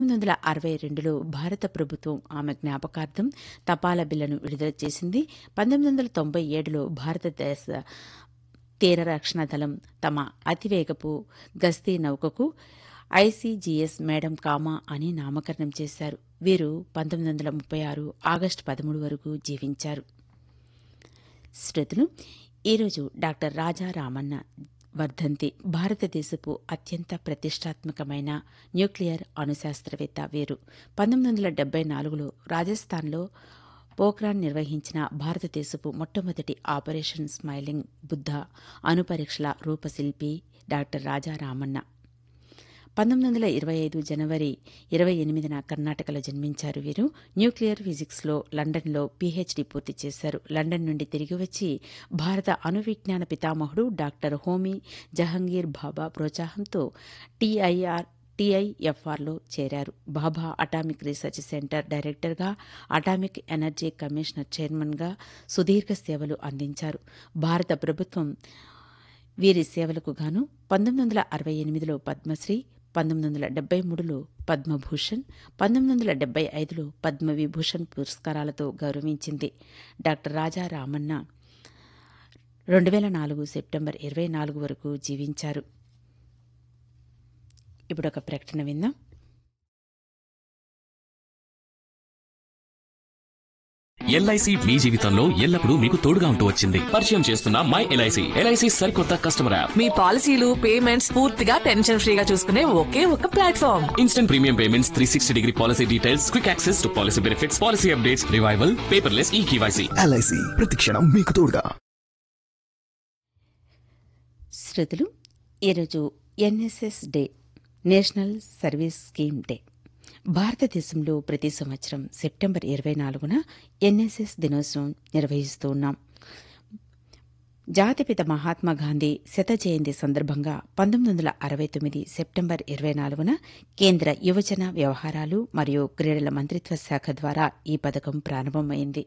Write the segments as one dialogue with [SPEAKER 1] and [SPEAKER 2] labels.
[SPEAKER 1] పంతొమ్మిది వందల అరవై రెండులో భారత ప్రభుత్వం ఆమె జ్ఞాపకార్థం తపాలా బిళ్లను విడుదల చేసింది పంతొమ్మిది వందల తొంభై ఏడులో భారతదేశ తీర రక్షణ దళం తమ అతివేగపు గస్తీ నౌకకు ఐసీజీఎస్ మేడం కామా అని నామకరణం చేశారు వీరు పంతొమ్మిది వందల ముప్పై ఆరు ఆగస్టు పదమూడు వరకు జీవించారు శ్రోతలు ఈరోజు డాక్టర్ రాజా రామన్న వర్ధంతి భారతదేశపు అత్యంత ప్రతిష్టాత్మకమైన న్యూక్లియర్ అణుశాస్త్రవేత్త వీరు పంతొమ్మిది వందల డెబ్బై నాలుగులో రాజస్థాన్లో పోఖ్రాన్ నిర్వహించిన భారతదేశపు మొట్టమొదటి ఆపరేషన్ స్మైలింగ్ బుద్ధ అణుపరీక్షల రూపశిల్పి డాక్టర్ రాజా రామన్న పంతొమ్మిది వందల ఇరవై ఐదు జనవరి ఇరవై ఎనిమిదిన కర్ణాటకలో జన్మించారు వీరు న్యూక్లియర్ ఫిజిక్స్లో లండన్లో పీహెచ్డీ పూర్తి చేశారు లండన్ నుండి తిరిగి వచ్చి భారత అణు విజ్ఞాన పితామహుడు డాక్టర్ హోమీ జహంగీర్ బాబా ప్రోత్సాహంతో టీఐఆర్ టీఐఎఫ్ఆర్లో చేరారు బాబా అటామిక్ రీసెర్చ్ సెంటర్ డైరెక్టర్గా అటామిక్ ఎనర్జీ కమిషనర్ చైర్మన్గా సుదీర్ఘ సేవలు అందించారు భారత ప్రభుత్వం వీరి సేవలకు గాను పంతొమ్మిది వందల అరవై ఎనిమిదిలో పద్మశ్రీ పంతొమ్మిది వందల డెబ్బై మూడులో పద్మభూషణ్ పంతొమ్మిది వందల డెబ్బై ఐదులో పద్మవిభూషణ్ పురస్కారాలతో గౌరవించింది డాక్టర్ రాజా రామన్న రెండు వేల నాలుగు సెప్టెంబర్ ఇరవై నాలుగు వరకు జీవించారు ఇప్పుడు ఒక ప్రకటన విందాం
[SPEAKER 2] ఎల్ఐసి మీ జీవితంలో ఎల్లప్పుడూ మీకు తోడుగా ఉంటూ వచ్చింది పరిచయం చేస్తున్న మై ఎల్ఐసి ఎల్ఐసి సరికొత్త కస్టమర్ యాప్
[SPEAKER 3] మీ పాలసీలు పేమెంట్స్ పూర్తిగా టెన్షన్ ఫ్రీగా చూసుకునే ఒకే ఒక platform
[SPEAKER 2] instant premium payments three sixty degree policy details quick access to policy benefits policy updates revival paperless e KYC
[SPEAKER 4] LIC ప్రతిక్షణం మీకు తోడుగా
[SPEAKER 1] శ్రోతలు ఈరోజు NSS day national service scheme day భారతదేశంలో ప్రతి సంవత్సరం సెప్టెంబర్ ఇరవై నాలుగున ఎన్ఎస్ఎస్ దినోత్సవం నిర్వహిస్తూ ఉన్నాం జాతిపిత మహాత్మా గాంధీ శత జయంతి సందర్భంగా పంతొమ్మిది వందల అరవై తొమ్మిది సెప్టెంబర్ ఇరవై నాలుగున కేంద్ర యువజన వ్యవహారాలు మరియు క్రీడల మంత్రిత్వ శాఖ ద్వారా ఈ పథకం ప్రారంభమైంది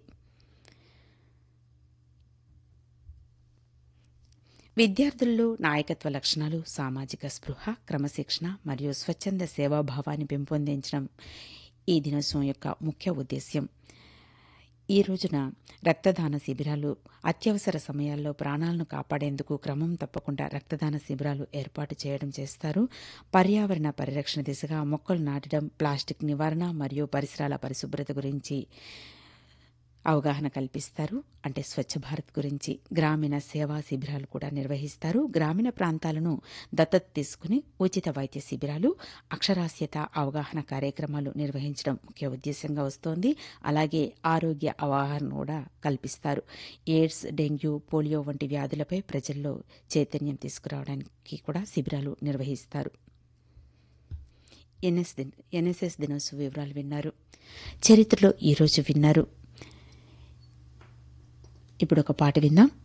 [SPEAKER 1] విద్యార్థుల్లో నాయకత్వ లక్షణాలు సామాజిక స్పృహ క్రమశిక్షణ మరియు స్వచ్ఛంద సేవాభావాన్ని పెంపొందించడం ఈ దినోత్సవం యొక్క ముఖ్య ఉద్దేశ్యం ఈ రోజున రక్తదాన శిబిరాలు అత్యవసర సమయాల్లో ప్రాణాలను కాపాడేందుకు క్రమం తప్పకుండా రక్తదాన శిబిరాలు ఏర్పాటు చేయడం చేస్తారు పర్యావరణ పరిరక్షణ దిశగా మొక్కలు నాటడం ప్లాస్టిక్ నివారణ మరియు పరిసరాల పరిశుభ్రత గురించి అవగాహన కల్పిస్తారు అంటే స్వచ్ఛ భారత్ గురించి గ్రామీణ సేవా శిబిరాలు కూడా నిర్వహిస్తారు గ్రామీణ ప్రాంతాలను దత్తత తీసుకుని ఉచిత వైద్య శిబిరాలు అక్షరాస్యత అవగాహన కార్యక్రమాలు నిర్వహించడం ముఖ్య ఉద్దేశంగా వస్తోంది అలాగే ఆరోగ్య అవగాహన కూడా కల్పిస్తారు ఎయిడ్స్ డెంగ్యూ పోలియో వంటి వ్యాధులపై ప్రజల్లో చైతన్యం తీసుకురావడానికి కూడా శిబిరాలు నిర్వహిస్తారు ఎన్ఎస్ దిన్- ఎన్ఎస్ఎస్ దినోత్సవ వివరాలు విన్నారు చరిత్రలో ఈరోజు విన్నారు ఇప్పుడు ఒక పాట విందాం